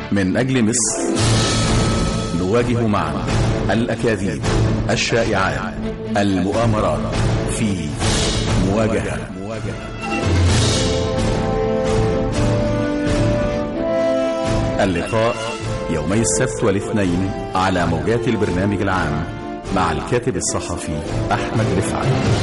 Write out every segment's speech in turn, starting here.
من أجل مصر نواجه معا الأكاذيب الشائعات المؤامرات في مواجهة اللقاء يومي السبت والاثنين على موجات البرنامج العام مع الكاتب الصحفي أحمد رفعت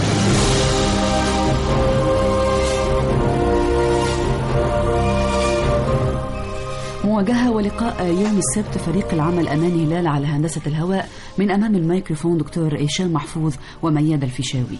مواجهة ولقاء يوم السبت فريق العمل أمان هلال على هندسة الهواء من أمام الميكروفون دكتور هشام محفوظ ومياد الفيشاوي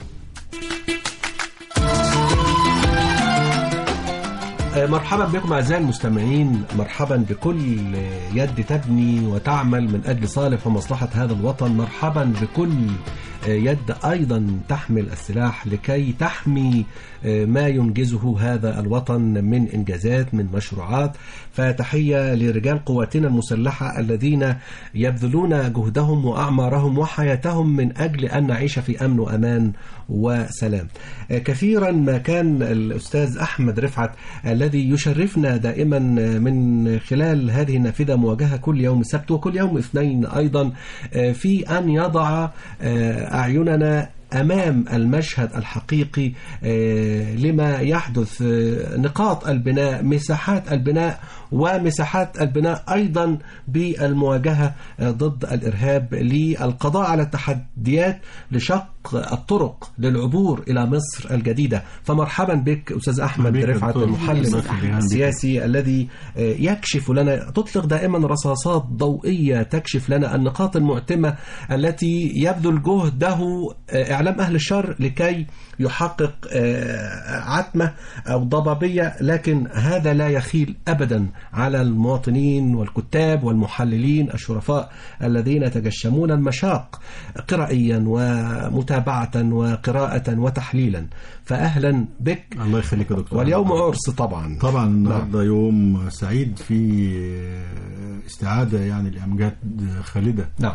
مرحبا بكم أعزائي المستمعين مرحبا بكل يد تبني وتعمل من أجل صالح ومصلحة هذا الوطن مرحبا بكل يد أيضا تحمل السلاح لكي تحمي ما ينجزه هذا الوطن من إنجازات من مشروعات فتحية لرجال قواتنا المسلحة الذين يبذلون جهدهم وأعمارهم وحياتهم من أجل أن نعيش في أمن وأمان وسلام كثيرا ما كان الأستاذ أحمد رفعت الذي يشرفنا دائما من خلال هذه النافذة مواجهة كل يوم السبت وكل يوم اثنين أيضا في أن يضع أعيننا أمام المشهد الحقيقي لما يحدث نقاط البناء مساحات البناء ومساحات البناء أيضا بالمواجهة ضد الإرهاب للقضاء على التحديات لشق الطرق للعبور إلى مصر الجديدة فمرحبا بك أستاذ أحمد رفعت المحلل السياسي الذي يكشف لنا تطلق دائما رصاصات ضوئية تكشف لنا النقاط المعتمة التي يبذل جهده إعلام أهل الشر لكي يحقق عتمة أو ضبابية لكن هذا لا يخيل أبدا على المواطنين والكتاب والمحللين الشرفاء الذين يتجشمون المشاق قرائيا ومتابعة وقراءة وتحليلا فأهلا بك الله يخليك يا دكتور واليوم عرس طبعا طبعا النهارده يوم سعيد في استعادة يعني لأمجاد خالدة نعم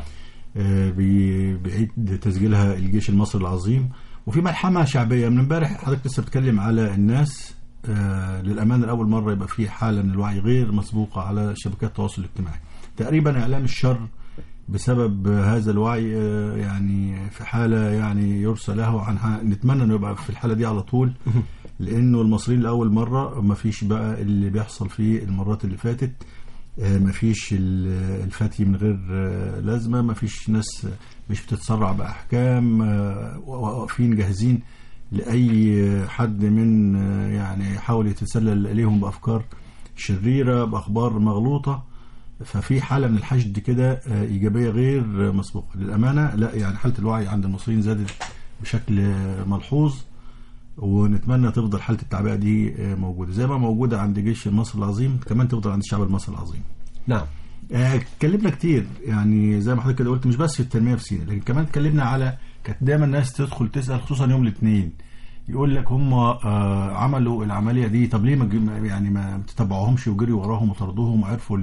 بعيد تسجيلها الجيش المصري العظيم وفي ملحمة شعبية من امبارح حضرتك لسه بتتكلم على الناس آه للأمانة لأول مرة يبقى في حالة من الوعي غير مسبوقة على شبكات التواصل الاجتماعي تقريبا إعلام الشر بسبب هذا الوعي آه يعني في حالة يعني يرسى له عنها نتمنى أنه يبقى في الحالة دي على طول لأنه المصريين لأول مرة ما فيش بقى اللي بيحصل في المرات اللي فاتت آه ما فيش الفتي من غير لازمة ما فيش ناس مش بتتسرع بأحكام واقفين جاهزين لأي حد من يعني يحاول يتسلل إليهم بأفكار شريرة بأخبار مغلوطة ففي حالة من الحشد كده إيجابية غير مسبوقة للأمانة لا يعني حالة الوعي عند المصريين زادت بشكل ملحوظ ونتمنى تفضل حالة التعبئة دي موجودة زي ما موجودة عند جيش مصر العظيم كمان تفضل عند الشعب المصري العظيم نعم اتكلمنا كتير يعني زي ما حضرتك كده قلت مش بس في التنميه في سيناء لكن كمان اتكلمنا على كانت دايما الناس تدخل تسال خصوصا يوم الاثنين يقول لك هم آه عملوا العمليه دي طب ليه ما يعني ما تتبعوهمش وجريوا وراهم وطردوهم وعرفوا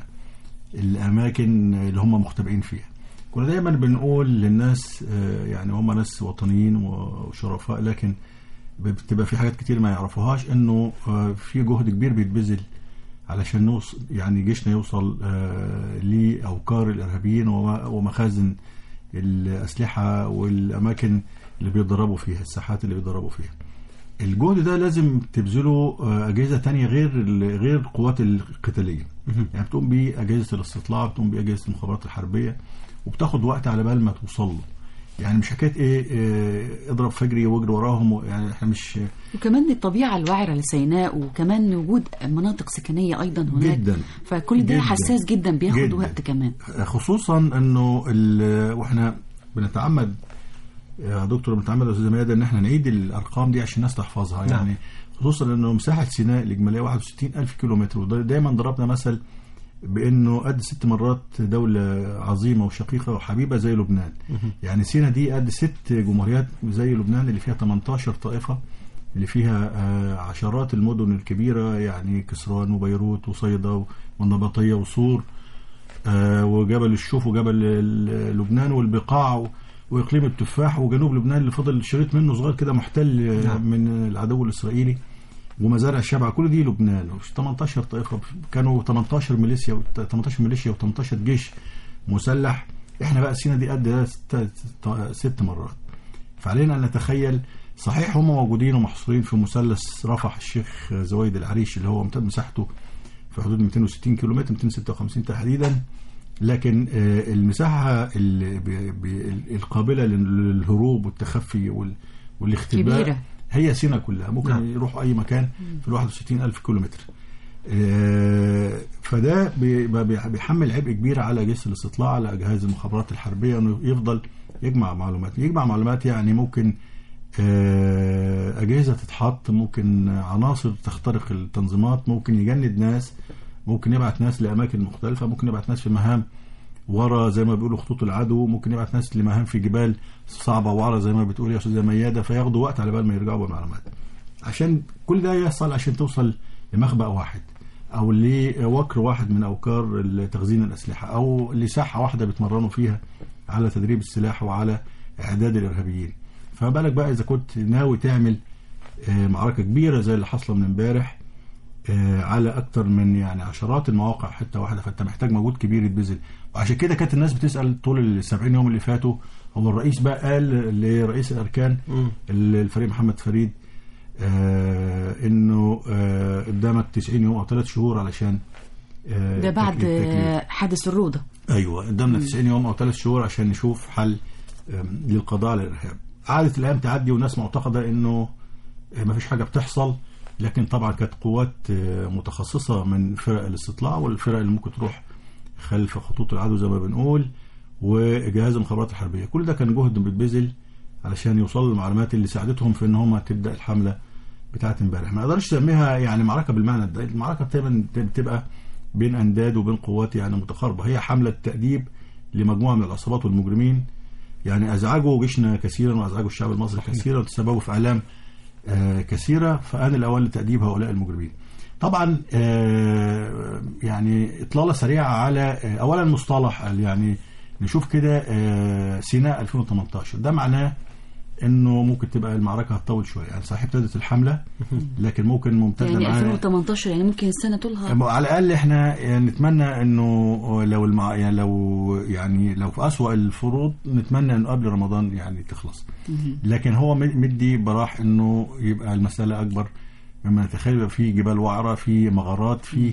الاماكن اللي هم مختبئين فيها كنا دايما بنقول للناس آه يعني هم ناس وطنيين وشرفاء لكن بتبقى في حاجات كتير ما يعرفوهاش انه آه في جهد كبير بيتبذل علشان نوصل يعني جيشنا يوصل آه لأوكار الإرهابيين ومخازن الأسلحة والأماكن اللي بيتدربوا فيها الساحات اللي بيتدربوا فيها الجهد ده لازم تبذله آه أجهزة تانية غير غير القوات القتالية يعني بتقوم بيه أجهزة الاستطلاع بتقوم بيه أجهزة المخابرات الحربية وبتاخد وقت على بال ما توصل له يعني مش حكايه ايه, إيه اضرب فجري واجري وراهم يعني احنا مش وكمان الطبيعه الوعره لسيناء وكمان وجود مناطق سكنيه ايضا هناك جدا فكل ده جداً حساس جدا بياخد جداً وقت كمان خصوصا انه واحنا بنتعمد يا دكتور بنتعمد يا استاذ ميادة ان احنا نعيد الارقام دي عشان الناس تحفظها نعم. يعني خصوصا انه مساحه سيناء الاجماليه 61000 كيلو متر ودايما ضربنا مثل بانه قد ست مرات دوله عظيمه وشقيقه وحبيبه زي لبنان يعني سينا دي قد ست جمهوريات زي لبنان اللي فيها 18 طائفه اللي فيها آه، عشرات المدن الكبيره يعني كسران وبيروت وصيدا والنبطيه وصور آه، وجبل الشوف وجبل ال- لبنان والبقاع و- واقليم التفاح وجنوب لبنان اللي فضل شريط منه صغير كده محتل آه، نعم. من العدو الاسرائيلي ومزارع الشبع كل دي لبنان وش 18 طائفه كانوا 18 ميليشيا و 18 ميليشيا و18 جيش مسلح احنا بقى سينا دي قد ده ست, ست مرات فعلينا ان نتخيل صحيح هم موجودين ومحصورين في مثلث رفح الشيخ زويد العريش اللي هو امتد مساحته في حدود 260 كيلومتر 256 تحديدا لكن آه، المساحه اللي ب- ب- القابله لل- للهروب والتخفي وال- والاختباء كبيرة. هي سينا كلها ممكن نعم. يروحوا اي مكان في ال 61 ألف كيلومتر آه، فده بي- بي- بيحمل عبء كبير على جيش الاستطلاع على جهاز المخابرات الحربيه انه يفضل يجمع معلومات يجمع معلومات يعني ممكن آه، اجهزه تتحط ممكن عناصر تخترق التنظيمات ممكن يجند ناس ممكن يبعت ناس لاماكن مختلفه ممكن يبعت ناس في مهام ورا زي ما بيقولوا خطوط العدو ممكن يبعت ناس لمهام في جبال صعبه ورا زي ما بتقول يا استاذه مياده فياخدوا وقت على بال ما يرجعوا بالمعلومات عشان كل ده يحصل عشان توصل لمخبأ واحد او لوكر واحد من اوكار تخزين الاسلحه او لساحه واحده بيتمرنوا فيها على تدريب السلاح وعلى اعداد الارهابيين فما بالك بقى اذا كنت ناوي تعمل آه، معركه كبيره زي اللي حاصله من امبارح آه، على اكتر من يعني عشرات المواقع حته واحده فانت محتاج مجهود كبير يتبذل وعشان كده كانت الناس بتسال طول ال 70 يوم اللي فاتوا هو الرئيس بقى قال لرئيس الاركان الفريق محمد فريد آه انه آه قدامك 90 يوم او 3 شهور علشان آه ده بعد تكليف- تكليف. آه، حادث الروضة ايوه قدامنا 90 يوم او 3 شهور عشان نشوف حل آم، للقضاء على الارهاب عادت الايام تعدي والناس معتقده انه ما فيش حاجه بتحصل لكن طبعا كانت قوات آه، متخصصه من فرق الاستطلاع والفرق اللي ممكن تروح خلف خطوط العدو زي ما بنقول وجهاز المخابرات الحربيه كل ده كان جهد بيتبذل علشان يوصلوا المعلومات اللي ساعدتهم في ان هم تبدا الحمله بتاعت امبارح ما اقدرش اسميها يعني معركه بالمعنى ده المعركه دايما بتبقى بين انداد وبين قوات يعني متقاربه هي حمله تاديب لمجموعه من العصابات والمجرمين يعني ازعجوا جيشنا كثيرا وازعجوا الشعب المصري كثيرا وتسببوا في اعلام آه، كثيره فان الاوان لتاديب هؤلاء المجرمين. طبعا آه، يعني اطلاله سريعه على آه، اولا مصطلح قال يعني نشوف كده آه، سيناء 2018 ده معناه انه ممكن تبقى المعركه هتطول شويه يعني صحيح ابتدت الحمله لكن ممكن ممتده يعني معاها 2018 يعني ممكن السنة طولها على الاقل احنا يعني نتمنى انه لو المع... يعني لو يعني لو في اسوأ الفروض نتمنى انه قبل رمضان يعني تخلص لكن هو مد- مدي براح انه يبقى المساله اكبر مما نتخيل يبقى في جبال وعره في مغارات في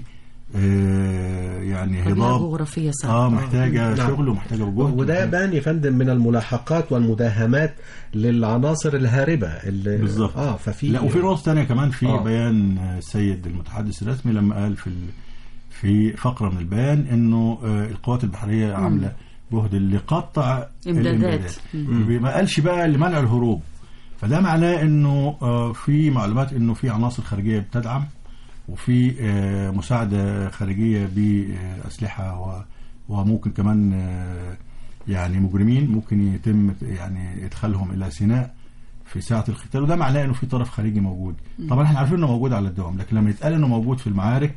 آه يعني طبيعة هضاب جغرافية صعبة اه محتاجه نعم. شغل ومحتاجه وجهد وده يبان يا فندم من الملاحقات والمداهمات للعناصر الهاربه اللي بالظبط اه ففي لا وفي نقطة تانية كمان في آه. بيان آه، السيد المتحدث الرسمي لما قال في ال... في فقرة من البيان انه آه، القوات البحرية عاملة جهد لقطع إمدادات. الإمدادات ما قالش بقى لمنع الهروب فده معناه انه آه، في معلومات انه في عناصر خارجية بتدعم وفي آه، مساعدة خارجية بأسلحة و- وممكن كمان آه، يعني مجرمين ممكن يتم يعني ادخالهم الى سيناء في ساعة القتال وده معناه انه في طرف خارجي موجود طبعا احنا عارفين انه موجود على الدوام لكن لما يتقال انه موجود في المعارك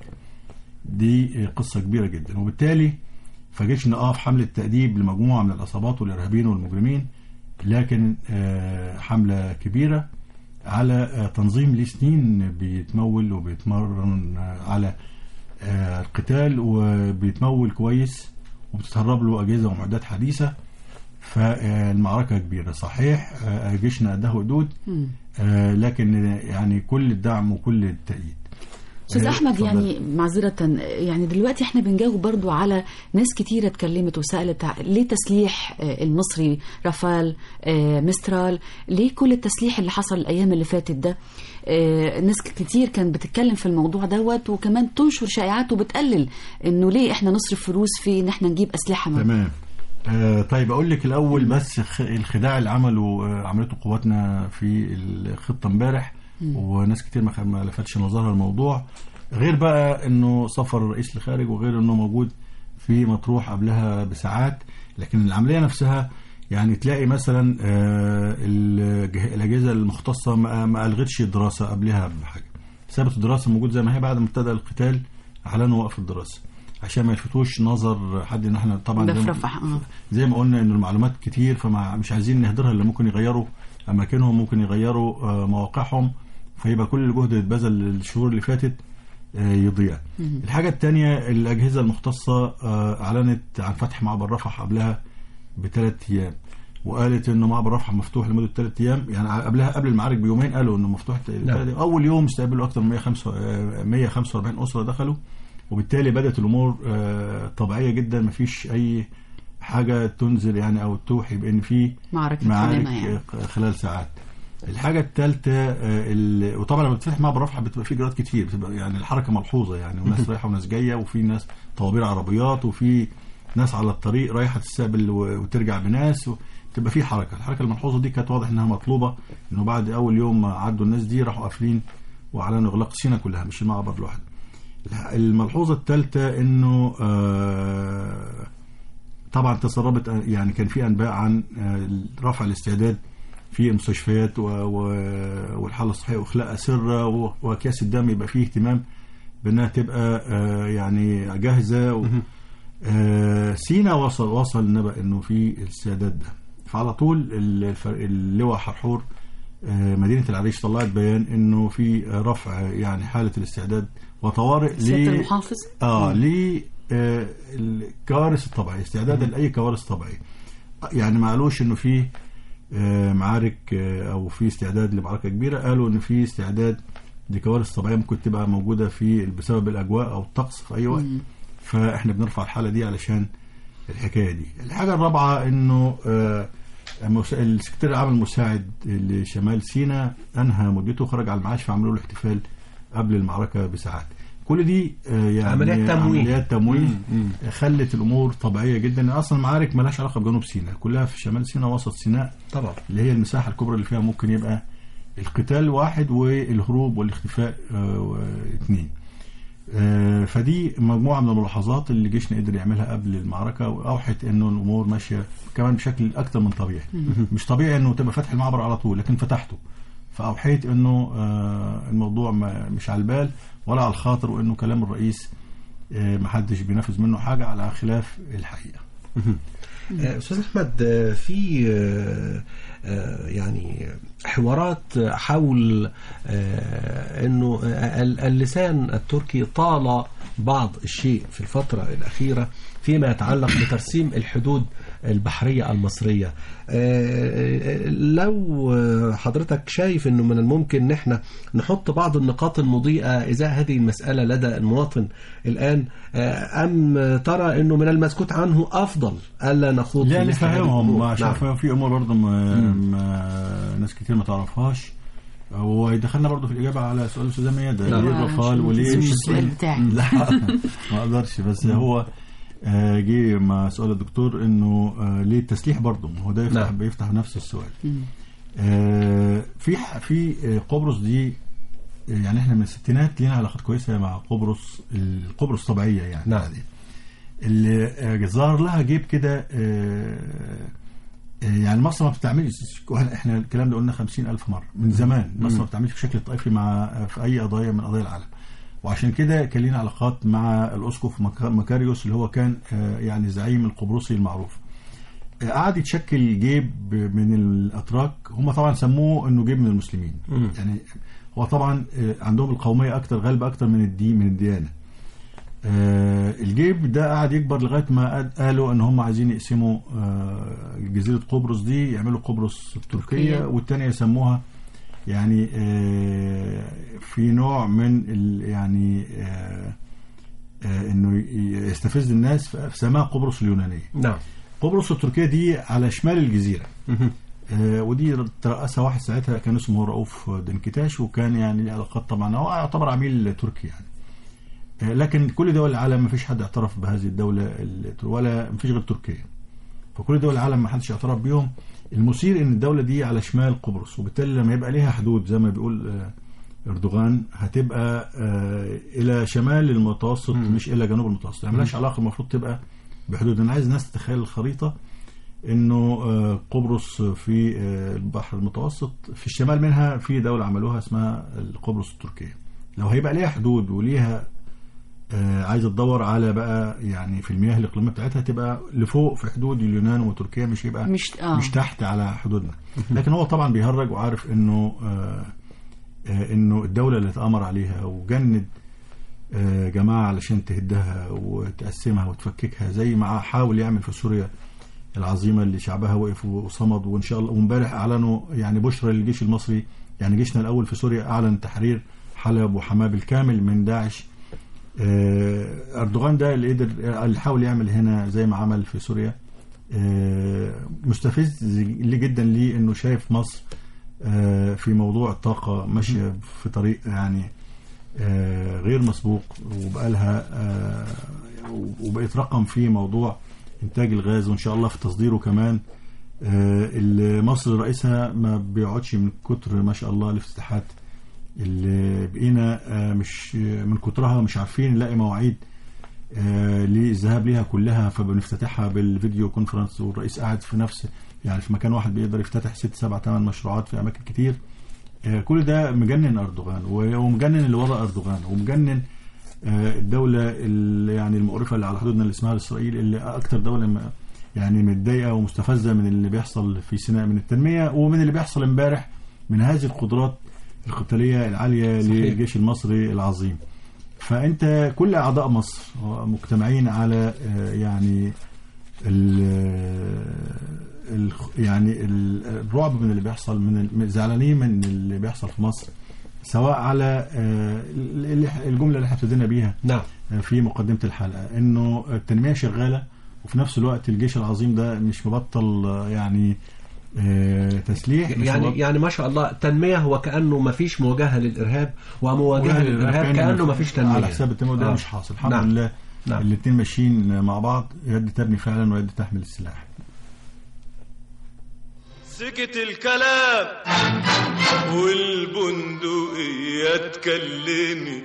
دي قصة كبيرة جدا وبالتالي فجيشنا اه في حملة تأديب لمجموعة من العصابات والإرهابيين والمجرمين لكن آه، حملة كبيرة على آه، تنظيم ليه سنين بيتمول وبيتمرن آه، على آه، القتال وبيتمول كويس وبتتهرب له أجهزة ومعدات حديثة فالمعركة كبيرة صحيح آه، جيشنا قده حدود مم. آه، لكن يعني كل الدعم وكل التأييد استاذ آه، احمد اتفضل. يعني معذره يعني دلوقتي احنا بنجاوب برضو على ناس كتيره اتكلمت وسالت ع- ليه تسليح آه، المصري رافال آه، مسترال ليه كل التسليح اللي حصل الايام اللي فاتت ده آه، ناس كتير كانت بتتكلم في الموضوع دوت وكمان تنشر شائعات وبتقلل انه ليه احنا نصرف فلوس في ان احنا نجيب اسلحه من تمام آه طيب اقول لك الاول بس خ- الخداع اللي عمله آه عملته قواتنا في الخطه امبارح وناس كتير ما خ- ما لفتش نظرها الموضوع غير بقى انه سفر الرئيس لخارج وغير انه موجود في مطروح قبلها بساعات لكن العمليه نفسها يعني تلاقي مثلا آه الجه- الاجهزه المختصه ما ما الغتش الدراسه قبلها بحاجه سابت الدراسه موجود زي ما هي بعد ما ابتدى القتال اعلنوا وقف الدراسه عشان ما يلفتوش نظر حد ان احنا طبعا ده زي في ما- رفح اه زي ما قلنا ان المعلومات كتير فما مش عايزين نهدرها اللي ممكن يغيروا اماكنهم ممكن يغيروا آه، مواقعهم فيبقى كل الجهد اللي اتبذل الشهور اللي فاتت آه، يضيع الحاجة الثانية الأجهزة المختصة آه، أعلنت عن فتح معبر رفح قبلها بثلاث أيام وقالت انه معبر رفح مفتوح لمده ثلاث ايام يعني قبلها قبل المعارك بيومين قالوا انه مفتوح نعم. اول يوم استقبلوا اكثر من 145 اسره دخلوا وبالتالي بدات الامور آه، طبيعيه جدا ما فيش اي حاجه تنزل يعني او توحي بان في معركة معارك سليمة يعني. آه، خلال ساعات الحاجة الثالثة آه، ال- وطبعا لما بتفتح معبر رفح بتبقى في اجراءات كتير بتبقى يعني الحركة ملحوظة يعني وناس رايحة وناس جاية وفي ناس طوابير عربيات وفي ناس على الطريق رايحة تستقبل و- وترجع بناس و- تبقى في حركة الحركة الملحوظة دي كانت واضح انها مطلوبة انه بعد اول يوم ما عدوا الناس دي راحوا قافلين واعلنوا اغلاق سينا كلها مش المعبر لوحده الملحوظة الثالثة انه آه، طبعا تسربت يعني كان في انباء عن آه، رفع الاستعداد في المستشفيات و- و- والحاله الصحيه واخلاء اسره و- واكياس الدم يبقى فيه اهتمام بانها تبقى آه، يعني جاهزه و- آه، سينا وصل وصل النبأ انه في الاستعداد ده فعلى طول ال- الفر- اللواء حرحور آه، مدينه العريش طلعت بيان انه في رفع يعني حاله الاستعداد وطوارئ سيادة ل- المحافظ اه للكوارث الطبيعيه استعدادا لاي كوارث طبيعيه يعني ما قالوش انه في آه، معارك آه، او في استعداد لمعركه كبيره قالوا ان في استعداد لكوارث طبيعيه ممكن تبقى موجوده في بسبب الاجواء او الطقس في اي وقت فاحنا بنرفع الحاله دي علشان الحكايه دي الحاجه الرابعه انه آه، المس- السكرتير العام المساعد لشمال سيناء انهى مدته وخرج على المعاش فعملوا له احتفال قبل المعركه بساعات كل دي آه، يعني عمليات تمويه. عمليات تمويه مم، مم. خلت الامور طبيعيه جدا لأن اصلا المعارك مالهاش علاقه بجنوب سيناء كلها في شمال سيناء وسط سيناء طبعا اللي هي المساحه الكبرى اللي فيها ممكن يبقى القتال واحد والهروب والاختفاء آه، اثنين آه، فدي مجموعه من الملاحظات اللي جيشنا قدر يعملها قبل المعركه واوحت انه الامور ماشيه كمان بشكل اكتر من طبيعي مش طبيعي انه تبقى فتح المعبر على طول لكن فتحته فاوحيت انه آه، الموضوع ما- مش على البال ولا على الخاطر وانه كلام الرئيس آه، محدش بينفذ منه حاجه على خلاف الحقيقه آه، استاذ احمد آه، في آه، آه، يعني حوارات حول آه، انه آه، ال- اللسان التركي طال بعض الشيء في الفتره الاخيره فيما يتعلق بترسيم الحدود البحريه المصريه آه، لو آه، حضرتك شايف انه من الممكن ان احنا نحط بعض النقاط المضيئه ازاء هذه المساله لدى المواطن الان آه، ام ترى انه من المسكوت عنه افضل الا نخوض لا في مثل هذه نفهمهم الأمور؟ عشان نعم. في امور برضه ما ما ناس كتير ما تعرفهاش ويدخلنا برضه في الاجابه على سؤال الاستاذه ميادة نعم. ليه آه، الرفال عشان وليه تنسوش مش- السؤال بتاعي. لا ما اقدرش بس هو آه، جه مع سؤال الدكتور انه آه، ليه التسليح برضه ما هو ده يفتح نعم. بيفتح نفس السؤال آه، في ح- في آه، قبرص دي آه، يعني احنا من الستينات لينا علاقات كويسه مع قبرص ال- قبرص طبيعيه يعني نعم. عادية. اللي آه، ظهر لها جيب كده آه، آه، يعني مصر ما بتعملش احنا الكلام ده قلنا خمسين ألف مرة من زمان مصر ما بتعملش بشكل طائفي مع في أي قضايا من قضايا العالم وعشان كده كان لينا علاقات مع الأسقف مكا- مكاريوس اللي هو كان آه، يعني زعيم القبرصي المعروف آه، قعد يتشكل جيب من الأتراك هم طبعا سموه إنه جيب من المسلمين مم. يعني هو طبعا آه، عندهم القومية أكتر غالبة أكتر من الدين من الديانة آه، الجيب ده قعد يكبر لغايه ما قد- قالوا ان هم عايزين يقسموا آه، جزيره قبرص دي يعملوا قبرص التركيه تركيا. والتانيه يسموها يعني آه، في نوع من ال يعني آه، آه، انه ي- يستفز الناس فسماها قبرص اليونانيه نعم قبرص التركيه دي على شمال الجزيره مهم. آه، ودي ترأسها واحد ساعتها كان اسمه رؤوف دنكتاش وكان يعني له علاقات طبعا هو يعتبر عميل تركي يعني آه، لكن كل دول العالم ما فيش حد اعترف بهذه الدولة ال- ولا ما فيش غير تركيا فكل دول العالم ما حدش اعترف بيهم المثير ان الدولة دي على شمال قبرص وبالتالي لما يبقى ليها حدود زي ما بيقول آه، اردوغان هتبقى آه، الى شمال المتوسط مش الى جنوب المتوسط يعني ملهاش علاقه المفروض تبقى بحدود انا عايز الناس تتخيل الخريطه انه آه، قبرص في آه، البحر المتوسط في الشمال منها في دوله عملوها اسمها قبرص التركيه لو هيبقى ليها حدود وليها آه، عايزه تدور على بقى يعني في المياه الاقليميه بتاعتها تبقى لفوق في حدود اليونان وتركيا مش يبقى مش- آه. مش تحت على حدودنا لكن هو طبعا بيهرج وعارف انه آه، آه، انه الدوله اللي اتامر عليها وجند آه، جماعه علشان تهدها وتقسمها وتفككها زي ما حاول يعمل في سوريا العظيمه اللي شعبها وقف وصمد وان شاء الله وامبارح اعلنوا يعني بشرى للجيش المصري يعني جيشنا الاول في سوريا اعلن تحرير حلب وحماه بالكامل من داعش آه، اردوغان ده اللي قدر اللي حاول يعمل هنا زي ما عمل في سوريا آه، مستفز ليه جدا ليه انه شايف مصر آه، في موضوع الطاقه ماشيه في طريق يعني آه، غير مسبوق وبقالها آه، وبقت رقم في موضوع انتاج الغاز وان شاء الله في تصديره كمان آه، اللي مصر رئيسها ما بيقعدش من كتر ما شاء الله الافتتاحات اللي بقينا آه، مش من كترها مش عارفين نلاقي مواعيد آه، للذهاب ليها كلها فبنفتتحها بالفيديو كونفرنس والرئيس قاعد في نفس يعني في مكان واحد بيقدر يفتتح ست سبع ثمان مشروعات في اماكن كتير آه، كل ده مجنن اردوغان و- ومجنن اللي ورا اردوغان ومجنن آه، الدولة اللي يعني المقرفة اللي على حدودنا اللي اسمها إسرائيل اللي أكتر دولة م- يعني متضايقة ومستفزة من اللي بيحصل في سيناء من التنمية ومن اللي بيحصل امبارح من هذه القدرات القتالية العالية صحيح. للجيش المصري العظيم فأنت كل أعضاء مصر مجتمعين على آه، يعني ال ال يعني ال- الرعب من اللي بيحصل من ال- زعلانين من اللي بيحصل في مصر سواء على آه، ال- الجمله اللي احنا ابتدينا بيها نعم في مقدمه الحلقه انه التنميه شغاله وفي نفس الوقت الجيش العظيم ده مش مبطل آه، يعني آه، تسليح مش يعني مبطل- يعني ما شاء الله التنميه هو كانه ما فيش مواجهه للارهاب ومواجهه للارهاب كانه ما فيش تنميه على حساب التنميه ده آه. مش حاصل الحمد نعم. لله نعم. الاثنين ماشيين مع بعض يد تبني فعلا ويد تحمل السلاح سكت الكلام والبندقية اتكلمت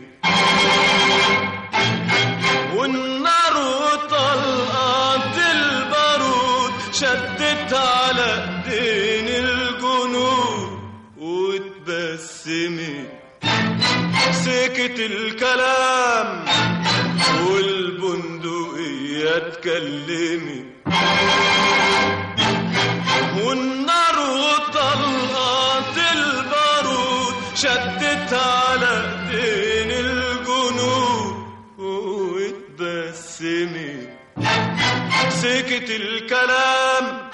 والنار وطلقات البارود شدت على ايدين الجنود واتبسمت سكت الكلام والبندقية اتكلمت والنار وطلقات البارود شدت على ايدين الجنود واتبسمت سكت الكلام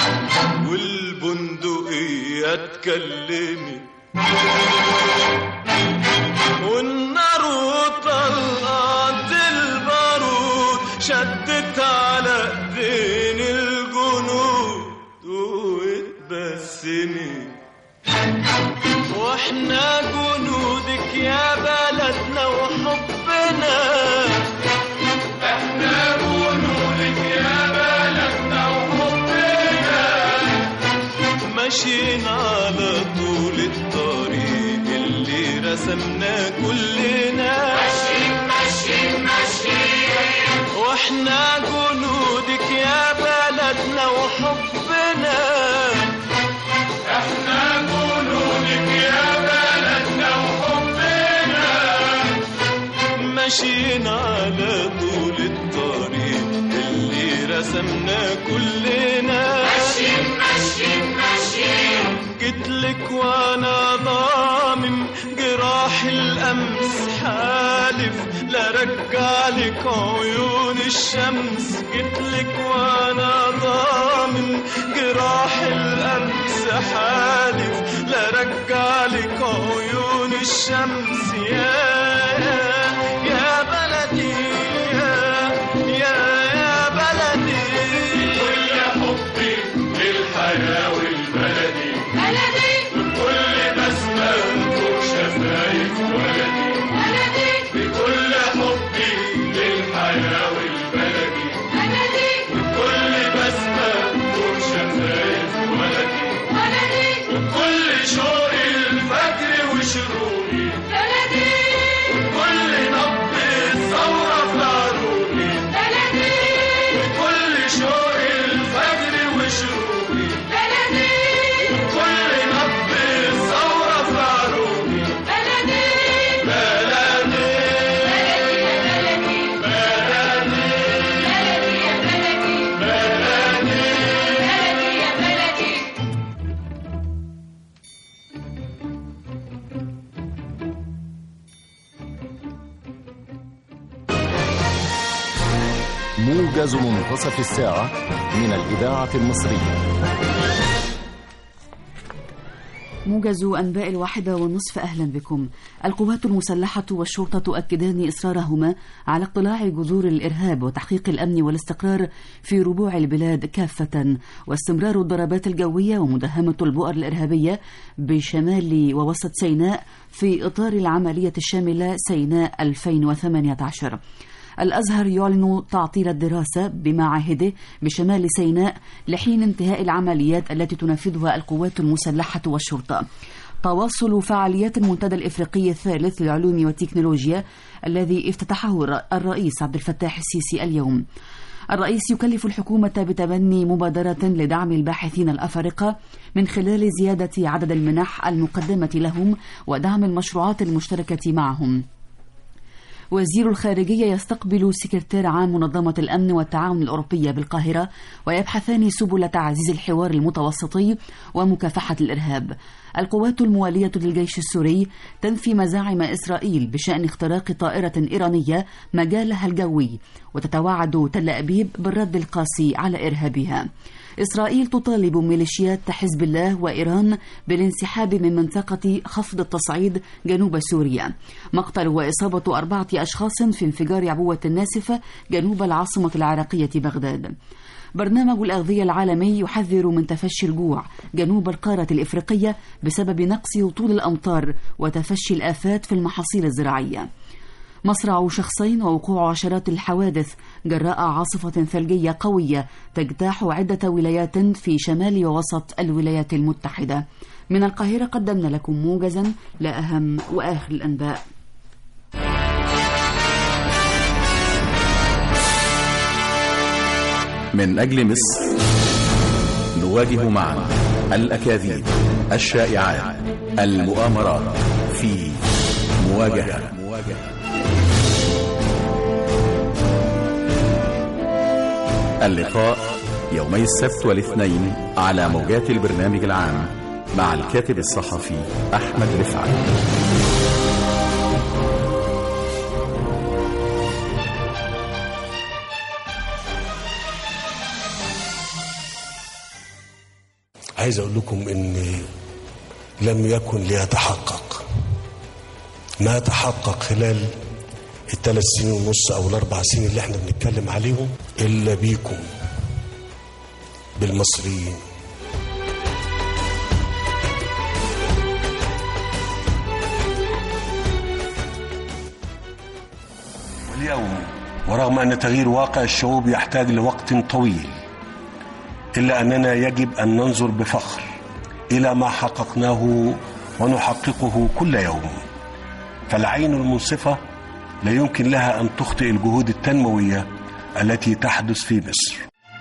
والبندقية اتكلمت والنار وطلقات البارود شدت على ايدين الجنود واتبسمت واحنا جنودك يا بلدنا وحبنا احنا جنودك يا بلدنا وحبنا ماشيين على طول الطريق اللي رسمناه كلنا ماشيين ماشيين ماشيين واحنا جنودك يا بلدنا وحبنا احنا جنودك يا بلدنا وحبنا ماشيين على طول الطريق اللي رسمناه كلنا ماشيين ماشيين ماشيين جيتلك وانا ضامن جراح الامس حالف لا رجع لك عيون الشمس جيتلك وانا ضامن جراح الامس حالف لا رجع لك عيون الشمس يا يا بلدي يا يا يا بلدي كل حبي للحياة والبلدي بلدي كل بسمة فوق شفايف ولدي بلدي بكل حبي للحياة والبلدي بلدي كل بسمة فوق شفايف ولدي بلدي كل شوق الفجر وشروقي بلدي كل نبض الثورة في عروقي بلدي كل شوق الفجر وشروقي بلدي كل نبض الثورة في عروقي بلدي بلدي بلدي يا بلدي بلدي يا بلدي موجز منتصف الساعة من الإذاعة المصرية موجز أنباء الواحدة والنصف أهلا بكم القوات المسلحة والشرطة تؤكدان إصرارهما على اقتلاع جذور الإرهاب وتحقيق الأمن والاستقرار في ربوع البلاد كافة واستمرار الضربات الجوية ومداهمة البؤر الإرهابية بشمال ووسط سيناء في إطار العملية الشاملة سيناء 2018 الأزهر يعلن تعطيل الدراسة بمعاهده بشمال سيناء لحين انتهاء العمليات التي تنفذها القوات المسلحة والشرطة تواصل فعاليات المنتدى الإفريقي الثالث للعلوم والتكنولوجيا الذي افتتحه الر- الرئيس عبد الفتاح السيسي اليوم الرئيس يكلف الحكومة بتبني مبادرة لدعم الباحثين الأفارقة من خلال زيادة عدد المنح المقدمة لهم ودعم المشروعات المشتركة معهم وزير الخارجية يستقبل سكرتير عام منظمة الأمن والتعاون الأوروبية بالقاهرة ويبحثان سبل تعزيز الحوار المتوسطي ومكافحة الإرهاب القوات الموالية للجيش السوري تنفي مزاعم إسرائيل بشأن اختراق طائرة إيرانية مجالها الجوي وتتوعد تل أبيب بالرد القاسي على إرهابها إسرائيل تطالب ميليشيات حزب الله وإيران بالانسحاب من منطقة خفض التصعيد جنوب سوريا مقتل وإصابة أربعة أشخاص في انفجار عبوة ناسفة جنوب العاصمة العراقية بغداد برنامج الأغذية العالمي يحذر من تفشي الجوع جنوب القارة الإفريقية بسبب نقص هطول الأمطار وتفشي الآفات في المحاصيل الزراعية مصرع شخصين ووقوع عشرات الحوادث جراء عاصفة ثلجية قوية تجتاح عدة ولايات في شمال ووسط الولايات المتحدة من القاهرة قدمنا لكم موجزا لأهم وآخر الأنباء من أجل مصر نواجه معا الأكاذيب الشائعات المؤامرات في مواجهة اللقاء يومي السبت والاثنين على موجات البرنامج العام مع الكاتب الصحفي أحمد رفعت عايز اقول لكم ان لم يكن ليتحقق ما تحقق خلال الثلاث سنين ونص او الاربع سنين اللي احنا بنتكلم عليهم الا بيكم بالمصريين واليوم ورغم ان تغيير واقع الشعوب يحتاج لوقت طويل إلا أننا يجب أن ننظر بفخر إلى ما حققناه ونحققه كل يوم فالعين المنصفة لا يمكن لها أن تخطئ الجهود التنموية التي تحدث في مصر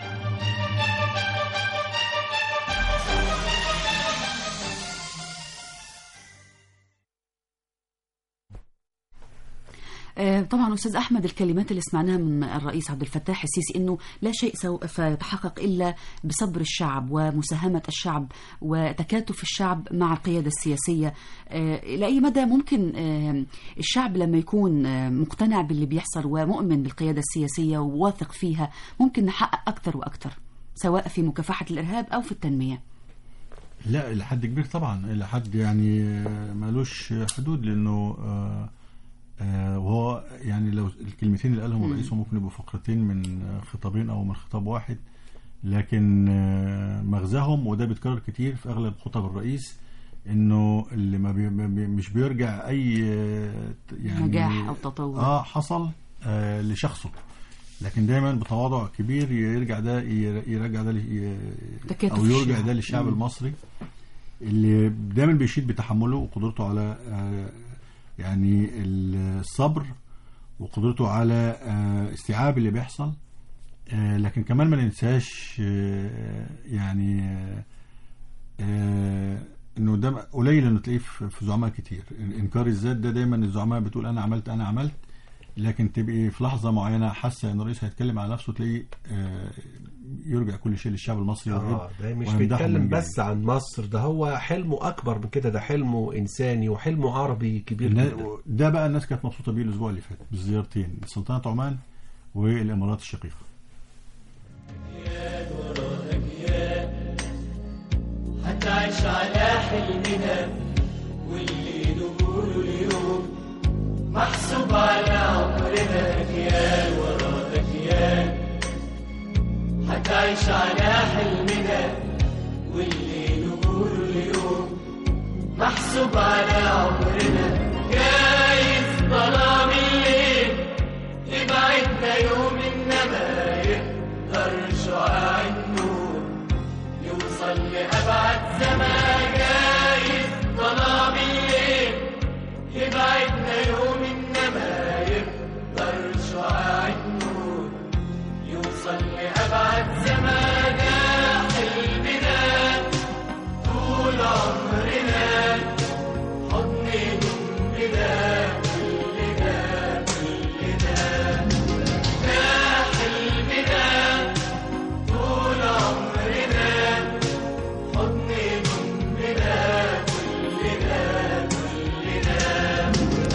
آه، طبعا استاذ احمد الكلمات اللي سمعناها من الرئيس عبد الفتاح السيسي انه لا شيء سوف يتحقق الا بصبر الشعب ومساهمه الشعب وتكاتف الشعب مع القياده السياسيه آه، الى اي مدى ممكن آه، الشعب لما يكون آه، مقتنع باللي بيحصل ومؤمن بالقياده السياسيه وواثق فيها ممكن نحقق اكثر واكثر سواء في مكافحه الارهاب او في التنميه لا إلى حد كبير طبعا إلى حد يعني آه، ملوش حدود لأنه آه، آه، وهو يعني لو الكلمتين اللي قالهم الرئيس ممكن يبقوا فقرتين من آه، خطابين أو من خطاب واحد لكن آه، مغزاهم وده بيتكرر كتير في أغلب خطب الرئيس إنه اللي ما بي ما بي مش بيرجع أي آه، يعني نجاح أو تطور. اه حصل آه لشخصه لكن دايما بتواضع كبير يرجع ده يرجع ده ل- تكاتف او يرجع الشعب. ده للشعب مم. المصري اللي دايما بيشيد بتحمله وقدرته على آه، يعني الصبر وقدرته على آه، استيعاب اللي بيحصل آه، لكن كمان ما ننساش آه، يعني آه، آه، انه ده قليل انه تلاقيه في في زعماء كتير انكار الذات ده دايما الزعماء بتقول انا عملت انا عملت لكن تبقي في لحظه معينه حاسه ان الرئيس هيتكلم على نفسه تلاقيه آه، يرجع كل شيء للشعب المصري اه ده مش ويمدحه بيتكلم من جانب. بس عن مصر ده هو حلمه اكبر من كده ده حلمه انساني وحلمه عربي كبير النا- جدا ده بقى الناس كانت مبسوطه بيه الاسبوع اللي فات بالزيارتين سلطنه عمان والامارات الشقيقه هتعيش على حلمنا واللي نقوله اليوم محسوب على عمرنا أجيال ورا أجيال هتعيش على حلمنا واللي نقوله اليوم محسوب على عمرنا جايز ظلام الليل يبعدنا يوم إنما يقدر شعاع النور يوصل لأبعد زمان جايز ظلام الليل يبعدنا يوم إنما يقدر شعاع النور يوصل لأبعد زمان حلمنا طول عمرنا حضن ضمنا كلنا كلنا ده حلمنا طول عمرنا حضن ضمنا كلنا كلنا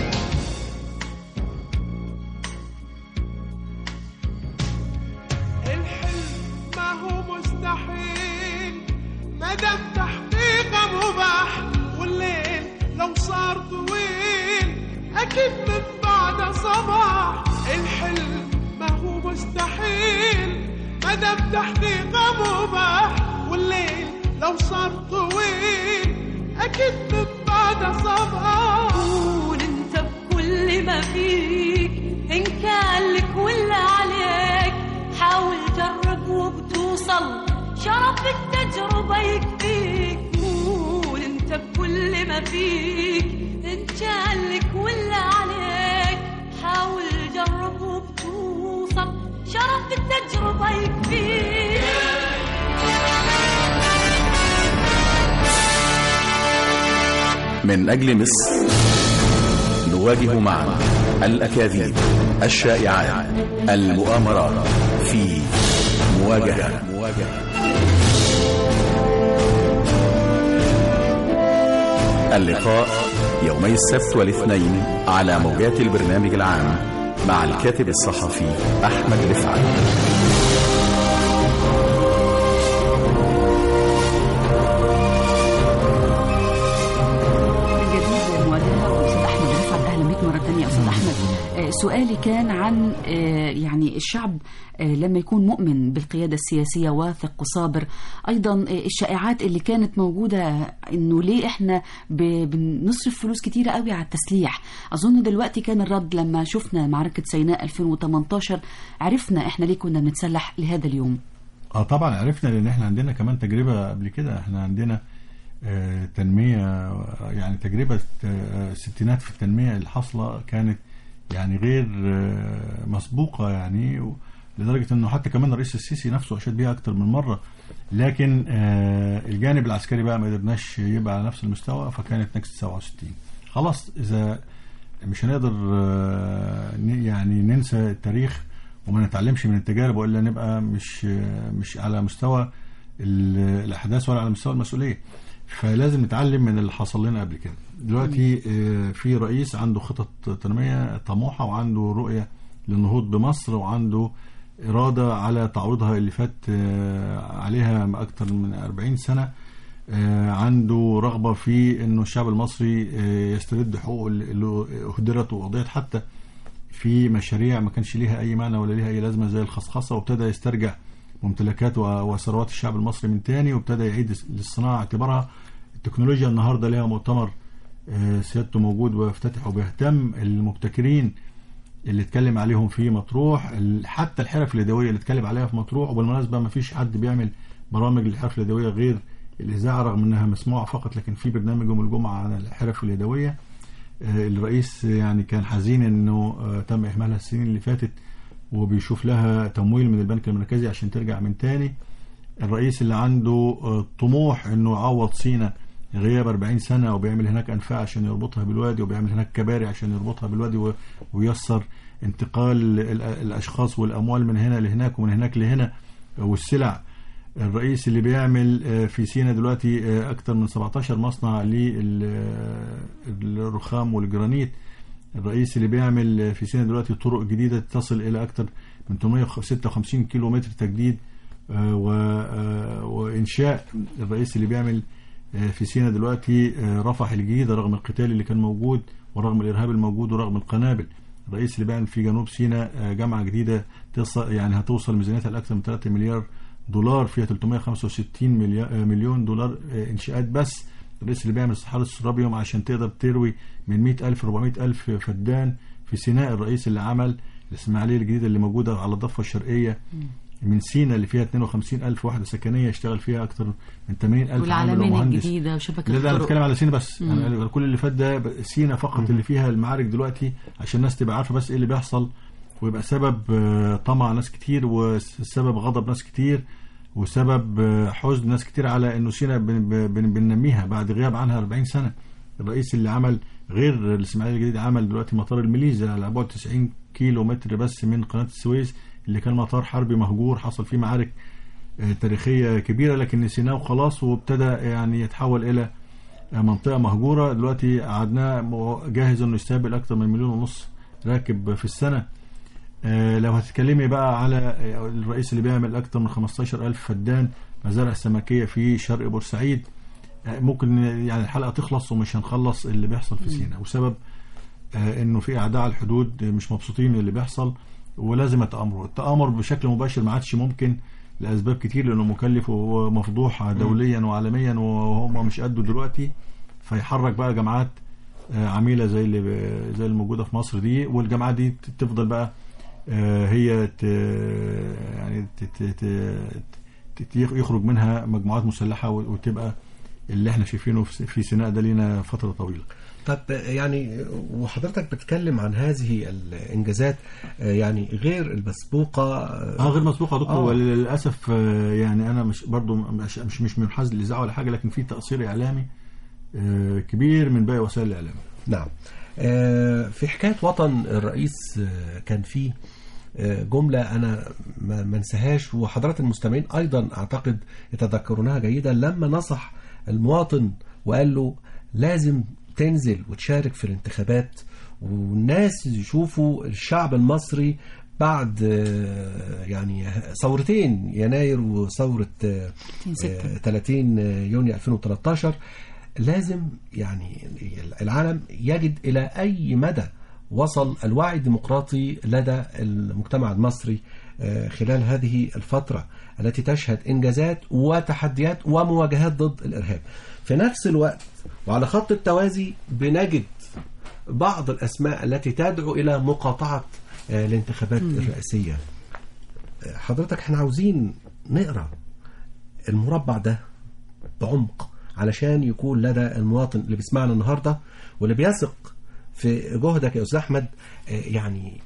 الحلم ما هو مستحيل ما دام تحقيقه مباح والليل لو صار طويل اكيد من بعد صباح الحلم ما هو مستحيل ما دام تحقيقه مباح والليل لو صار طويل اكيد من بعد صباح قول انت بكل ما فيك ان كان لك ولا عليك حاول جرب وبتوصل شرف التجربة يكفيك قول انت بكل ما فيك ان كان لك ولا عليك حاول جرب وبتوصل شرف التجربة يكفيك من أجل مصر نواجه معا الأكاذيب الشائعات المؤامرات في مواجهة اللقاء يومي السبت والاثنين على موجات البرنامج العام مع الكاتب الصحفي أحمد رفعت من جديد مواجهة أستاذ أحمد رفعت أهلا بك مرة ثانية أستاذ أحمد آه، سؤالي كان عن آه، يعني الشعب آه، لما يكون مؤمن بالقيادة السياسية واثق وصابر أيضا آه، الشائعات اللي كانت موجودة إنه ليه إحنا ب- بنصرف فلوس كتيرة قوي على التسليح أظن دلوقتي كان الرد لما شفنا معركة سيناء 2018 عرفنا إحنا ليه كنا بنتسلح لهذا اليوم اه طبعا عرفنا لان احنا عندنا كمان تجربه قبل كده احنا عندنا آه، تنميه يعني تجربه آه، الستينات في التنميه الحاصله كانت يعني غير آه، مسبوقه يعني و- لدرجه انه حتى كمان الرئيس السيسي نفسه اشاد بيها اكتر من مره لكن آه، الجانب العسكري بقى ما قدرناش يبقى على نفس المستوى فكانت نكسه 67 خلاص اذا مش هنقدر آه، ن- يعني ننسى التاريخ وما نتعلمش من التجارب والا نبقى مش آه، مش على مستوى ال- الاحداث ولا على مستوى المسؤوليه فلازم نتعلم من اللي حصل لنا قبل كده دلوقتي آه، في رئيس عنده خطط تنميه طموحه وعنده رؤيه للنهوض بمصر وعنده اراده على تعويضها اللي فات آه، عليها اكثر من 40 سنه آه، عنده رغبه في انه الشعب المصري آه، يسترد حقوقه اللي اللي اهدرت واضيعت حتى في مشاريع ما كانش ليها اي معنى ولا ليها اي لازمه زي الخصخصه وابتدى يسترجع ممتلكات و- وثروات الشعب المصري من تاني وابتدى يعيد للصناعه اعتبارها التكنولوجيا النهارده ليها مؤتمر آه، سيادته موجود ويفتتح وبيهتم المبتكرين اللي اتكلم عليهم في مطروح ال- حتى الحرف اليدويه اللي اتكلم عليها في مطروح وبالمناسبه ما فيش حد بيعمل برامج للحرف اليدويه غير الاذاعه رغم انها مسموعه فقط لكن في برنامج يوم الجمعه عن الحرف اليدويه آه، الرئيس يعني كان حزين انه آه، تم اهمالها السنين اللي فاتت وبيشوف لها تمويل من البنك المركزي عشان ترجع من تاني الرئيس اللي عنده آه، طموح انه يعوض سينا غياب 40 سنه وبيعمل هناك انفاق عشان يربطها بالوادي وبيعمل هناك كباري عشان يربطها بالوادي و- وييسر انتقال ال- الاشخاص والاموال من هنا لهناك ومن هناك لهنا والسلع الرئيس اللي بيعمل آه، في سينا دلوقتي آه، اكتر من 17 مصنع للرخام والجرانيت الرئيس اللي بيعمل آه، في سينا دلوقتي طرق جديده تصل الى اكتر من 856 كيلو متر تجديد آه، و- آه، وانشاء الرئيس اللي بيعمل آه، في سيناء دلوقتي آه، رفح الجديدة رغم القتال اللي كان موجود ورغم الإرهاب الموجود ورغم القنابل الرئيس اللي بيعمل في جنوب سيناء آه، جامعة جديدة تصل يعني هتوصل ميزانيتها لأكثر من 3 مليار دولار فيها 365 مليا- آه، مليون دولار آه، إنشاءات بس الرئيس اللي بيعمل صحاري السرابيوم عشان تقدر تروي من 100 ألف 400 ألف فدان في سيناء الرئيس اللي عمل الإسماعيلية الجديدة اللي موجودة على الضفة الشرقية من سينا اللي فيها 52 ألف وحدة سكنية اشتغل فيها أكثر من 80 ألف عامل والعلمين ومهندس الجديدة وشبكة لا لا انا الطرق بتكلم على سينا بس يعني كل اللي فات ده ب- سينا فقط اللي فيها المعارك دلوقتي عشان الناس تبقى عارفه بس ايه اللي بيحصل ويبقى سبب آه، طمع ناس كتير وسبب غضب ناس كتير وسبب آه، حزن ناس كتير على انه سينا بن- بن- بننميها بعد غياب عنها 40 سنه الرئيس اللي عمل غير الاسماعيليه الجديد عمل دلوقتي مطار الميليزا على بعد 90 كيلو متر بس من قناه السويس اللي كان مطار حربي مهجور حصل فيه معارك آه، تاريخيه كبيره لكن نسيناه وخلاص وابتدى يعني يتحول الى منطقه مهجوره دلوقتي قعدناه مو- جاهز انه يستقبل اكثر من مليون ونص راكب في السنه آه، لو هتتكلمي بقى على آه، الرئيس اللي بيعمل اكثر من 15 الف فدان مزارع سمكيه في شرق بورسعيد آه، ممكن يعني الحلقه تخلص ومش هنخلص اللي بيحصل في سيناء وسبب آه، انه في اعداء على الحدود مش مبسوطين من اللي بيحصل ولازم يتامروا التامر بشكل مباشر ما عادش ممكن لاسباب كتير لانه مكلف ومفضوح دوليا وعالميا وهم مش قده دلوقتي فيحرك بقى جماعات آه، عميله زي اللي زي الموجوده في مصر دي والجماعات دي تفضل بقى آه، هي ت يعني ت- ت- ت- ت- يخرج منها مجموعات مسلحه وتبقى اللي احنا شايفينه في في سيناء ده لينا فتره طويله طب يعني وحضرتك بتتكلم عن هذه الانجازات آه، يعني غير المسبوقه اه غير مسبوقه يا دكتور آه. وللاسف آه، يعني انا مش برضو مش مش, مش منحاز للاذاعه ولا حاجه لكن في تاثير اعلامي آه، كبير من باقي وسائل الاعلام نعم آه، في حكاية وطن الرئيس آه، كان فيه آه، جملة أنا ما ما انساهاش وحضرات المستمعين أيضا أعتقد يتذكرونها جيدا لما نصح المواطن وقال له لازم تنزل وتشارك في الانتخابات والناس يشوفوا الشعب المصري بعد آه، يعني ثورتين يناير وثورة آه، 30 آه، 30 يونيو 2013 لازم يعني العالم يجد إلى أي مدى وصل الوعي الديمقراطي لدى المجتمع المصري آه، خلال هذه الفترة التي تشهد إنجازات وتحديات ومواجهات ضد الإرهاب في نفس الوقت وعلى خط التوازي بنجد بعض الأسماء التي تدعو إلى مقاطعة آه، الانتخابات الرئاسية آه، حضرتك احنا عاوزين نقرأ المربع ده بعمق علشان يكون لدى المواطن اللي بيسمعنا النهارده واللي بيثق في جهدك يا استاذ احمد آه، يعني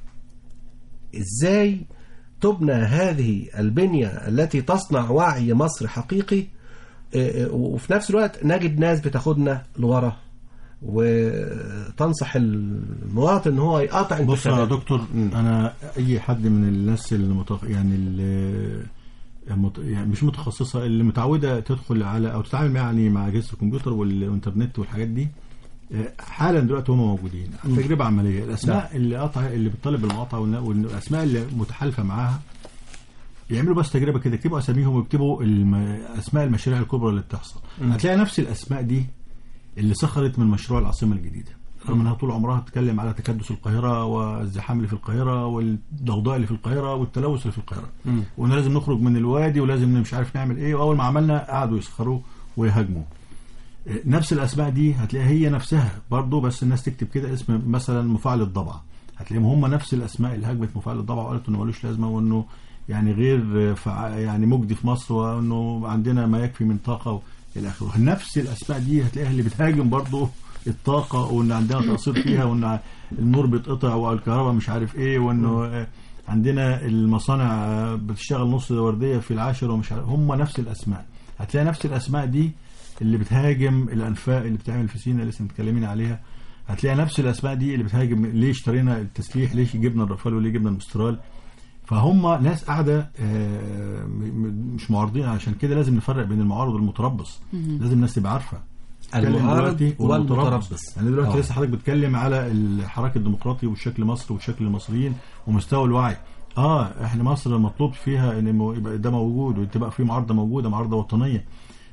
ازاي تبنى هذه البنيه التي تصنع وعي مصر حقيقي آه، آه، وفي نفس الوقت نجد ناس بتاخدنا لورا وتنصح المواطن ان هو يقاطع بص يا انتخابات. دكتور انا اي حد من الناس اللي متخ... يعني اللي مت... يعني مش متخصصه اللي متعوده تدخل على او تتعامل يعني مع اجهزه الكمبيوتر والانترنت والحاجات دي آه، حالا دلوقتي هم موجودين تجربه عمليه الاسماء اللي قطع اللي بتطالب بالمقاطعه والن- والاسماء اللي متحالفه معاها يعملوا بس تجربه كده يكتبوا اساميهم ويكتبوا الم... اسماء المشاريع الكبرى اللي بتحصل هتلاقي نفس الاسماء دي اللي سخرت من مشروع العاصمه الجديده رغم انها طول عمرها بتتكلم على تكدس القاهره والزحام اللي في القاهره والضوضاء اللي في القاهره والتلوث اللي في القاهره وان لازم نخرج من الوادي ولازم مش عارف نعمل ايه واول ما عملنا قعدوا يسخروا ويهاجموا نفس الاسماء دي هتلاقيها هي نفسها برضه بس الناس تكتب كده اسم مثلا مفاعل الضبعه هتلاقيهم هم نفس الاسماء اللي هاجمت مفاعل الضبعه وقالت انه ملوش لازمه وانه يعني غير فع يعني مجدي في مصر وانه عندنا ما يكفي من طاقه الى اخره نفس الاسماء دي هتلاقيها اللي بتهاجم برضه الطاقه وان عندنا تقصير فيها وان النور بيتقطع والكهرباء مش عارف ايه وانه آه، عندنا المصانع آه، بتشتغل نص ورديه في العاشر ومش عارف هم نفس الاسماء هتلاقي نفس الاسماء دي اللي بتهاجم الانفاق اللي بتعمل في سينا لسه متكلمين عليها هتلاقي نفس الاسماء دي اللي بتهاجم ليه اشترينا التسليح ليش جبنا الرافال وليه جبنا المسترال فهم ناس قاعده آه، م- م- مش معارضين عشان كده لازم نفرق بين المعارض والمتربص لازم الناس تبقى عارفه نتكلم المعارض دلوقتي والمتربص. يعني دلوقتي آه. لسه حضرتك بتتكلم على الحراك الديمقراطي وشكل مصر وشكل المصريين ومستوى الوعي اه احنا مصر مطلوب فيها ان مو- يبقى ده موجود وتبقى في معارضه موجوده معارضه وطنيه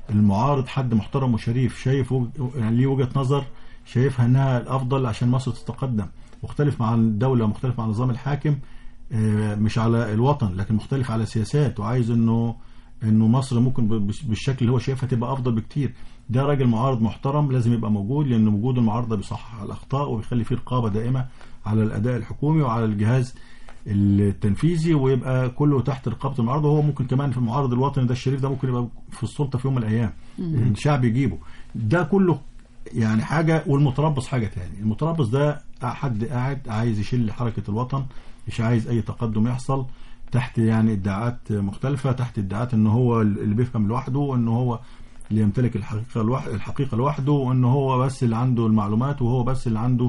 المعارض حد محترم وشريف شايف وج... يعني ليه وجهه نظر شايفها انها الافضل عشان مصر تتقدم مختلف مع الدوله مختلف مع النظام الحاكم آه، مش على الوطن لكن مختلف على سياسات وعايز انه انه مصر ممكن ب- بش- بالشكل اللي هو شايفها تبقى افضل بكتير ده راجل معارض محترم لازم يبقى موجود لان وجود المعارضه بيصحح الاخطاء وبيخلي فيه رقابه دائمه على الاداء الحكومي وعلى الجهاز التنفيذي ويبقى كله تحت رقابه المعارضه وهو ممكن كمان في المعارض الوطني ده الشريف ده ممكن يبقى في السلطه في يوم من الايام الشعب يجيبه ده كله يعني حاجه والمتربص حاجه تاني المتربص ده حد قاعد عايز يشيل حركه الوطن مش عايز اي تقدم يحصل تحت يعني ادعاءات مختلفه تحت ادعاءات ان هو اللي بيفهم لوحده وان هو اللي يمتلك الحقيقه لوحده الحقيقه لوحده وان هو بس اللي عنده المعلومات وهو بس اللي عنده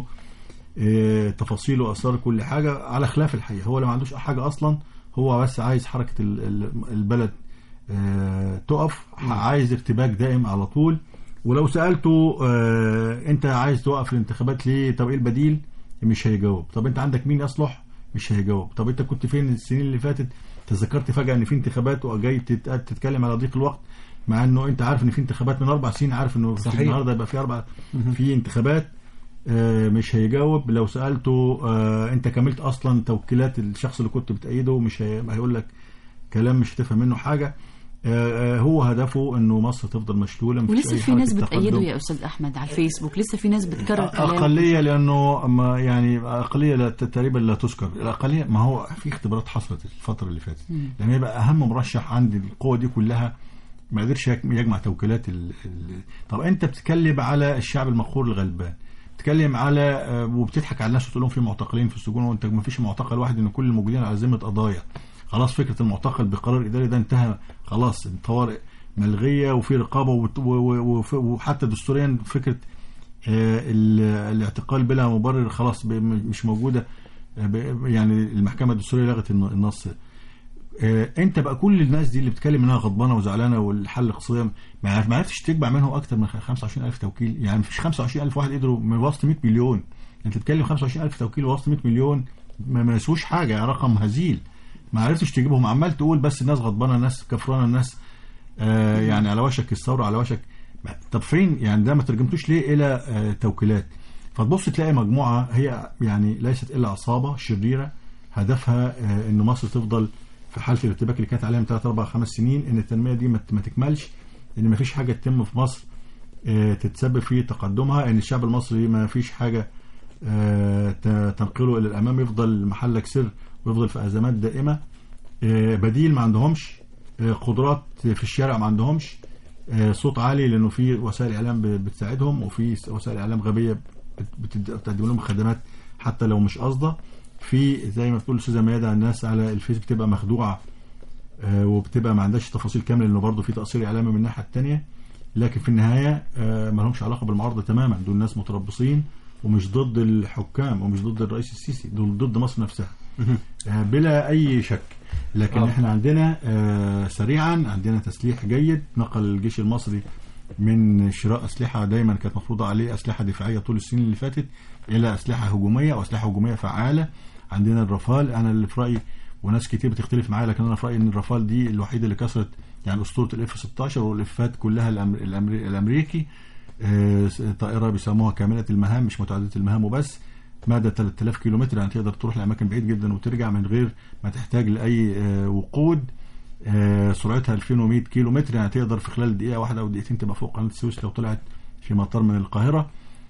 آه، تفاصيل واسرار كل حاجه على خلاف الحقيقه هو اللي ما عندوش حاجه اصلا هو بس عايز حركه ال- ال- البلد آه، تقف عايز ارتباك دائم على طول ولو سالته آه، انت عايز توقف الانتخابات ليه طب ايه البديل مش هيجاوب طب انت عندك مين يصلح مش هيجاوب طب انت كنت فين السنين اللي فاتت تذكرت فجاه ان في انتخابات وجاي تت- تتكلم على ضيق الوقت مع انه انت عارف ان في انتخابات من اربع سنين عارف انه في صحيح. النهارده يبقى في اربع في انتخابات آه، مش هيجاوب لو سالته آه، انت كملت اصلا توكيلات الشخص اللي كنت بتأيده مش هي- هيقول لك كلام مش هتفهم منه حاجه آه، آه، هو هدفه انه مصر تفضل مشلوله مفيش ولسه أي في ناس حركة بتأيده تقدم. يا أستاذ أحمد على الفيسبوك لسه في ناس بتكرر كلام أقلية لأنه ما يعني أقلية لا تقريبا لا تذكر الأقلية ما هو في اختبارات حصلت الفترة اللي فاتت لما يبقى أهم مرشح عند القوة دي كلها ما قدرش يك- يجمع توكيلات ال... ال... طب أنت بتتكلم على الشعب المقهور الغلبان بتتكلم على آه، وبتضحك على الناس وتقول لهم في معتقلين في السجون وانت ما فيش معتقل واحد ان كل الموجودين على ذمه قضايا خلاص فكره المعتقل بقرار اداري ده انتهى خلاص الطوارئ ملغيه وفي رقابه وت- و- و- وف- وحتى دستوريا فكره آه، ال- الاعتقال بلا مبرر خلاص ب- م- مش موجوده آه، ب- يعني المحكمه الدستوريه لغت الن- النص آه، انت بقى كل الناس دي اللي بتتكلم انها غضبانه وزعلانه والحل الاقتصادي ما عرف- ما عرفتش تجمع منهم اكتر من 25000 توكيل يعني مفيش 25000 واحد قدروا من وسط 100 مليون انت بتتكلم 25000 توكيل وسط 100 مليون ما ما يسووش حاجه يعني رقم هزيل ما عرفتش تجيبهم عمال تقول بس الناس غضبانه الناس كفرانه الناس آه يعني على وشك الثوره على وشك ما- طب فين يعني ده ما ترجمتوش ليه الى آه توكيلات فتبص تلاقي مجموعه هي يعني ليست الا عصابه شريره هدفها آه ان مصر تفضل في حاله الارتباك اللي كانت عليها من 3 4 5 سنين ان التنميه دي ما ما تكملش ان ما فيش حاجه تتم في مصر آه، تتسبب في تقدمها ان الشعب المصري ما فيش حاجه آه، ت- تنقله الى الامام يفضل محلك سر ويفضل في ازمات دائمه آه، بديل ما عندهمش آه، قدرات في الشارع ما عندهمش آه، صوت عالي لانه في وسائل اعلام ب- بتساعدهم وفي س- وسائل اعلام غبيه بت- بتد- بتقدم لهم خدمات حتى لو مش قاصده في زي ما بتقول الاستاذه ميادة الناس على الفيس بتبقى مخدوعه آه، وبتبقى ما عندهاش تفاصيل كامله لانه برضه في تقصير اعلامي من الناحيه الثانيه لكن في النهايه آه، ما لهمش علاقه بالمعارضه تماما دول ناس متربصين ومش ضد الحكام ومش ضد الرئيس السيسي دول ضد مصر نفسها آه، بلا اي شك لكن آه. احنا عندنا آه، سريعا عندنا تسليح جيد نقل الجيش المصري من شراء اسلحه دايما كانت مفروضه عليه اسلحه دفاعيه طول السنين اللي فاتت الى اسلحه هجوميه واسلحه هجوميه فعاله عندنا الرافال انا اللي في رايي وناس كتير بتختلف معايا لكن انا في رايي ان الرافال دي الوحيده اللي كسرت يعني اسطوره الاف 16 والافات كلها الأمر... الأمر... الامريكي آه، طائره بيسموها كامله المهام مش متعدده المهام وبس مدى 3000 كيلومتر يعني تقدر تروح لاماكن بعيد جدا وترجع من غير ما تحتاج لاي آه، وقود آه، سرعتها 2100 كيلو متر يعني تقدر في خلال دقيقه واحده او دقيقتين تبقى فوق قناه السويس لو طلعت في مطار من القاهره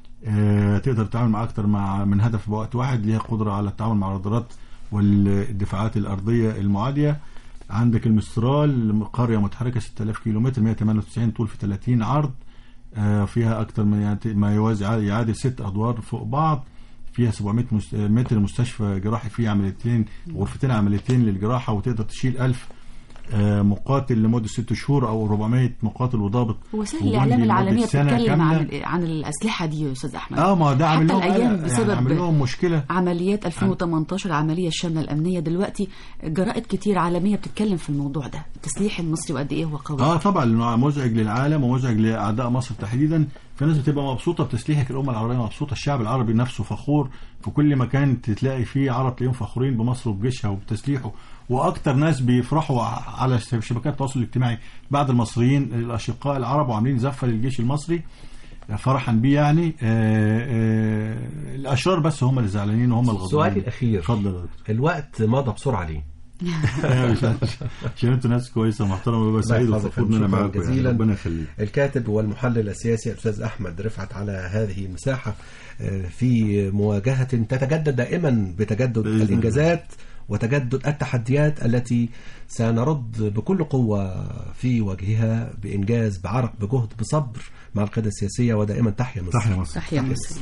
آه، تقدر تتعامل مع اكتر مع من هدف بوقت واحد ليها قدره على التعامل مع الرادارات والدفاعات الارضيه المعاديه عندك المسترال قريه متحركه 6000 كيلو متر 198 طول في 30 عرض آه، فيها اكتر من يعني ما يوازي يعادل ست ادوار فوق بعض فيها 700 مست- متر مستشفى جراحي فيه عمليتين غرفتين عمليتين للجراحه وتقدر تشيل 1000 آه، مقاتل لمده ست شهور او 400 مقاتل وضابط وسائل وجندي الاعلام لمدة العالميه سنة بتتكلم كاملة. عن ال- عن الاسلحه دي يا استاذ احمد اه ما ده عامل حتى لهم الأيام قلق، بسبب- يعني عامل لهم مشكله عمليات 2018 العمليه الشامله الامنيه دلوقتي جرائد كتير عالميه بتتكلم في الموضوع ده التسليح المصري وقد ايه هو قوي اه طبعا لانه مزعج للعالم ومزعج لاعداء مصر تحديدا في ناس بتبقى مبسوطه بتسليحك الامه العربيه مبسوطه الشعب العربي نفسه فخور في كل مكان تلاقي فيه عرب تلاقيهم فخورين بمصر وبجيشها وبتسليحه واكتر ناس بيفرحوا على شبكات التواصل الاجتماعي بعد المصريين الاشقاء العرب وعاملين زفه للجيش المصري فرحا بيه يعني آه، آه، الاشرار بس هم اللي زعلانين وهم الغضبانين سؤالي الأخير اتفضل يا دكتور. الوقت مضى بسرعة ليه؟ مش عارف. عشان انتوا ناس كويسه محترمه ببقى سعيد يحفظك. وفخور ان انا شكراً معاكم يعني جزيلاً. ربنا يخليك الكاتب والمحلل السياسي الأستاذ أحمد رفعت على هذه المساحة آه، في مواجهة تتجدد دائما بتجدد بإذن الله. الإنجازات وتجدد التحديات التي سنرد بكل قوة في وجهها بإنجاز بعرق بجهد بصبر مع القيادة السياسية ودائما تحيا مصر تحيا مصر تحيا مصر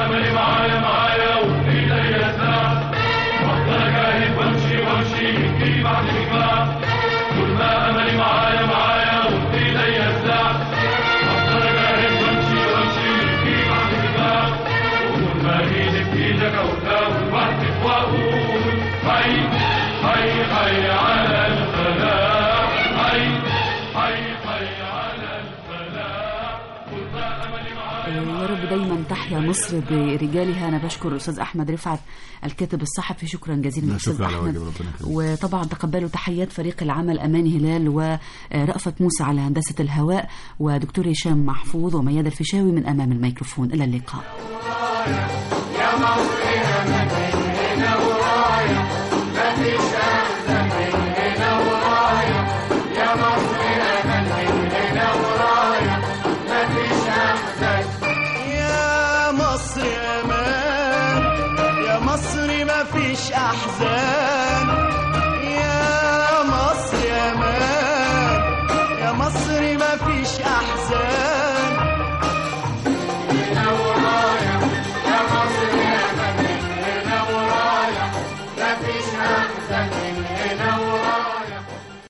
يا رب دايما تحيا مصر برجالها انا بشكر الاستاذ احمد رفعت الكاتب الصحفي شكرا جزيلا لا، الاستاذ شكرا على احمد واجب، ربنا يخليك. وطبعا تقبلوا تحيات فريق العمل امان هلال ورأفت موسى على هندسه الهواء ودكتور هشام محفوظ وميادة الفيشاوي من امام الميكروفون الى اللقاء يا مصر امان يا مصر ما فيش احزان يا مصر امان يا مصر ما فيش احزان هنا ورايا يا مصر امان هنا ورايا ما فيش احزان هنا ورايا